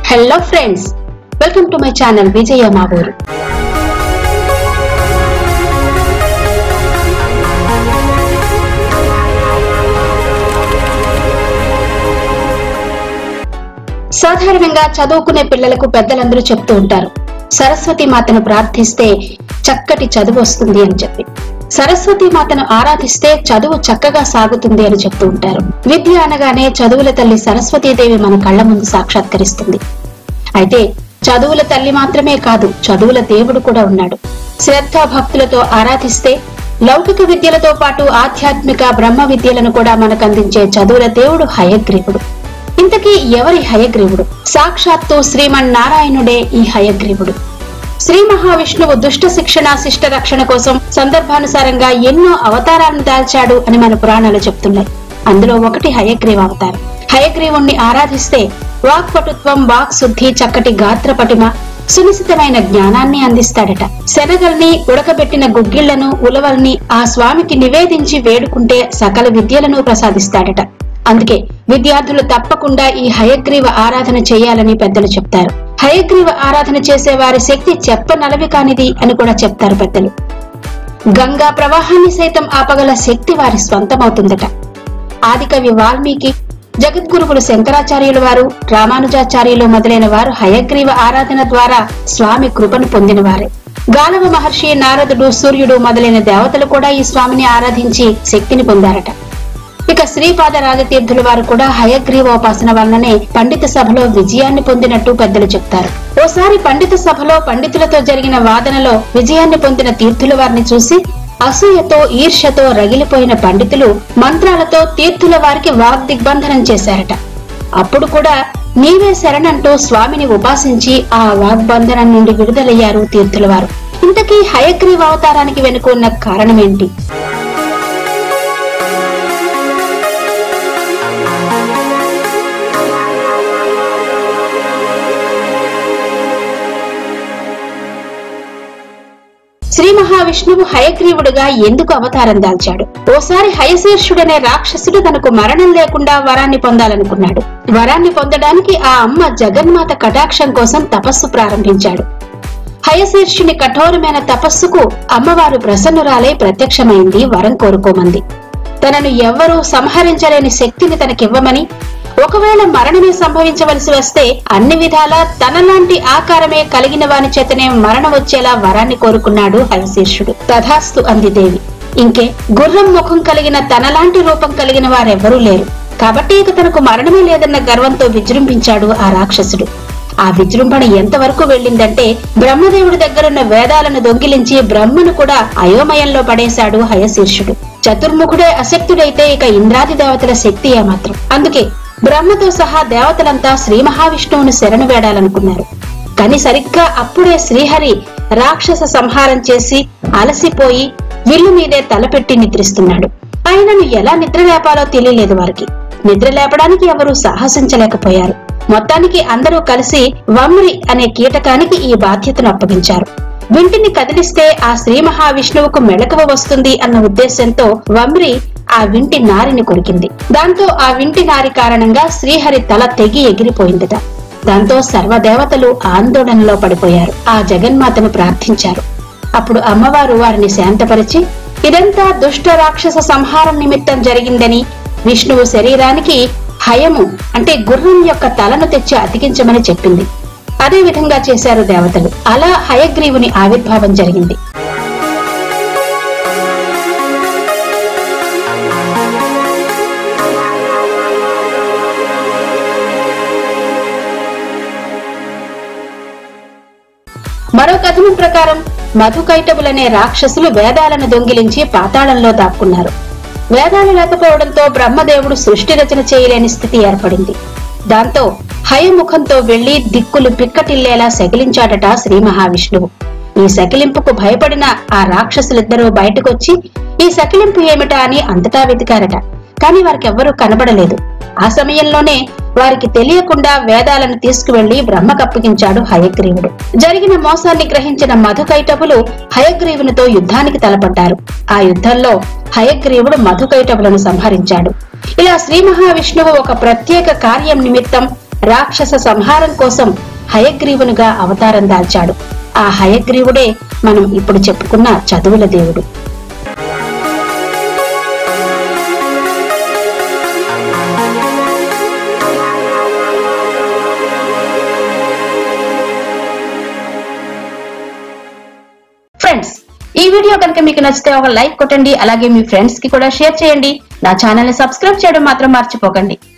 hello friends welcome to my channel Vijaya మా ఊరు సాధారణంగా చదువుకునే పిల్లలకు పెద్దలందరూ చెప్తూ ఉంటారు సరస్వతి మాతను ప్రార్థిస్తే చక్కటి చదువు వస్తుంది అని చెప్పి సరస్వతి మాతను ఆరాధిస్తే చదువు చక్కగా సాగుతుంది అని చెప్తూ ఉంటారు విద్య అనగానే చదువుల తల్లి సరస్వతీదేవి మన కళ్ళ ముందు సాక్షాత్కరిస్తుంది అయితే చదువుల తల్లి మాత్రమే కాదు చదువుల దేవుడు కూడా ఉన్నాడు శ్రద్ధ భక్తులతో ఆరాధిస్తే లౌకిక విద్యలతో పాటు ఆధ్యాత్మిక బ్రహ్మ విద్యలను కూడా మనకు అందించే చదువుల దేవుడు హయగ్రీవుడు ఇంతకీ ఎవరి హయగ్రీవుడు సాక్షాత్తు శ్రీమన్నారాయణుడే ఈ హయగ్రీవుడు శ్రీ మహావిష్ణువు దుష్ట శిక్షణ శిష్ట రక్షణ కోసం సందర్భానుసారంగా ఎన్నో అవతారాలను దాల్చాడు అని మన పురాణాలు చెప్తున్నాయి అందులో ఒకటి హయగ్రీవ అవతారం హయగ్రీవుణ్ణి ఆరాధిస్తే వాక్పటుత్వం వాక్ శుద్ధి చక్కటి గాత్ర పటిమ సునిశితమైన జ్ఞానాన్ని అందిస్తాడట శనగల్ని ఉడకబెట్టిన గుగ్గిళ్లను ఉలవల్ని ఆ స్వామికి నివేదించి వేడుకుంటే సకల విద్యలను ప్రసాదిస్తాడట అందుకే విద్యార్థులు తప్పకుండా ఈ హయగ్రీవ ఆరాధన చేయాలని పెద్దలు చెప్తారు హయగ్రీవ ఆరాధన చేసే వారి శక్తి చెప్పనలవి కానిది అని కూడా చెప్తారు పెద్దలు గంగా ప్రవాహాన్ని సైతం ఆపగల శక్తి వారి స్వంతమవుతుందట ఆదికవి వాల్మీకి జగద్గురువులు శంకరాచార్యుల వారు రామానుజాచార్యులు మొదలైన వారు హయగ్రీవ ఆరాధన ద్వారా స్వామి కృపను పొందినవారే గాలవ మహర్షి నారదుడు సూర్యుడు మొదలైన దేవతలు కూడా ఈ స్వామిని ఆరాధించి శక్తిని పొందారట ఇక శ్రీపాద రాజతీర్థుల వారు కూడా హయగ్రీవోపాసన వలననే పండిత సభలో విజయాన్ని పొందినట్టు పెద్దలు చెప్తారు ఓసారి పండిత సభలో పండితులతో జరిగిన వాదనలో విజయాన్ని పొందిన తీర్థుల వారిని చూసి అసూయతో ఈర్ష్యతో రగిలిపోయిన పండితులు మంత్రాలతో తీర్థుల వారికి వాగ్దిగ్బంధనం చేశారట అప్పుడు కూడా నీవే శరణంటూ స్వామిని ఉపాసించి ఆ వాగ్బంధనం నుండి విడుదలయ్యారు తీర్థుల వారు ఇంతకీ హయగ్రీవ అవతారానికి వెనుక ఉన్న కారణమేంటి శ్రీ మహావిష్ణువు హయగ్రీవుడుగా ఎందుకు అవతారం దాల్చాడు ఓసారి హయశీర్షుడనే రాక్షసుడు తనకు మరణం లేకుండా వరాన్ని పొందాలనుకున్నాడు వరాన్ని పొందడానికి ఆ అమ్మ జగన్మాత కటాక్షం కోసం తపస్సు ప్రారంభించాడు హయశీర్షుని కఠోరమైన తపస్సుకు అమ్మవారు ప్రసన్నురాలై ప్రత్యక్షమైంది వరం కోరుకోమంది తనను ఎవ్వరూ సంహరించలేని శక్తిని తనకివ్వమని ఒకవేళ మరణమే సంభవించవలసి వస్తే అన్ని విధాలా తనలాంటి ఆకారమే కలిగిన వాని చేతనే మరణం వచ్చేలా వరాన్ని కోరుకున్నాడు హయశీర్షుడు తథాస్తు అంది దేవి ఇంకే గుర్రం ముఖం కలిగిన తనలాంటి రూపం కలిగిన వారెవ్వరూ లేరు కాబట్టి ఇక తనకు మరణమే లేదన్న గర్వంతో విజృంభించాడు ఆ రాక్షసుడు ఆ విజృంభణ ఎంతవరకు వెళ్ళిందంటే బ్రహ్మదేవుడి దగ్గరున్న వేదాలను దొంగిలించి బ్రహ్మను కూడా అయోమయంలో పడేశాడు హయశీర్షుడు చతుర్ముఖుడే అశక్తుడైతే ఇక ఇంద్రాది దేవతల శక్తి ఏమాత్రం అందుకే బ్రహ్మతో సహా దేవతలంతా శ్రీ మహావిష్ణువును శరణు వేడాలనుకున్నారు కాని సరిగ్గా అప్పుడే శ్రీహరి రాక్షస సంహారం చేసి అలసిపోయి విల్లు మీదే తలపెట్టి నిద్రిస్తున్నాడు ఆయనను ఎలా నిద్ర లేపాలో తెలియలేదు వారికి నిద్ర లేపడానికి ఎవరూ సాహసించలేకపోయారు మొత్తానికి అందరూ కలిసి వమ్రి అనే కీటకానికి ఈ బాధ్యతను అప్పగించారు వింటిని కదిలిస్తే ఆ శ్రీ మహావిష్ణువుకు మెళకువ వస్తుంది అన్న ఉద్దేశంతో వమ్రి ఆ వింటి నారిని కొరికింది దాంతో ఆ వింటి నారి కారణంగా శ్రీహరి తల తెగి ఎగిరిపోయిందట దాంతో సర్వదేవతలు ఆందోళనలో పడిపోయారు ఆ జగన్మాతను ప్రార్థించారు అప్పుడు అమ్మవారు వారిని శాంతపరిచి ఇదంతా దుష్ట రాక్షస సంహారం నిమిత్తం జరిగిందని విష్ణువు శరీరానికి హయము అంటే గుర్రం యొక్క తలను తెచ్చి అతికించమని చెప్పింది అదే విధంగా చేశారు దేవతలు అలా హయగ్రీవుని ఆవిర్భావం జరిగింది మరో కథనం ప్రకారం మధుకైటబులనే రాక్షసులు వేదాలను దొంగిలించి పాతాళంలో దాక్కున్నారు వేదాలు లేకపోవడంతో బ్రహ్మదేవుడు సృష్టి రచన చేయలేని స్థితి ఏర్పడింది దాంతో హయముఖంతో వెళ్లి దిక్కులు పిక్కటిల్లేలా సకిలించాడట శ్రీ మహావిష్ణువు ఈ సకిలింపుకు భయపడిన ఆ రాక్షసులిద్దరూ బయటకొచ్చి ఈ సకిలింపు ఏమిటా అని అంతటా వెతికారట కాని వారికెవ్వరూ కనబడలేదు ఆ సమయంలోనే వారికి తెలియకుండా వేదాలను తీసుకువెళ్లి బ్రహ్మకప్పగించాడు హయగ్రీవుడు జరిగిన మోసాన్ని గ్రహించిన మధుకైటవులు హయగ్రీవునితో యుద్ధానికి తలపడ్డారు ఆ యుద్ధంలో హయగ్రీవుడు మధుకైటవులను సంహరించాడు ఇలా శ్రీ మహావిష్ణువు ఒక ప్రత్యేక కార్యం నిమిత్తం రాక్షస సంహారం కోసం హయగ్రీవునిగా అవతారం దాల్చాడు ఆ హయగ్రీవుడే మనం ఇప్పుడు చెప్పుకున్న చదువుల దేవుడు ఫ్రెండ్స్ ఈ వీడియో కనుక మీకు నచ్చితే ఒక లైక్ కొట్టండి అలాగే మీ ఫ్రెండ్స్ కి కూడా షేర్ చేయండి నా ఛానల్ ని సబ్స్క్రైబ్ చేయడం మాత్రం మర్చిపోకండి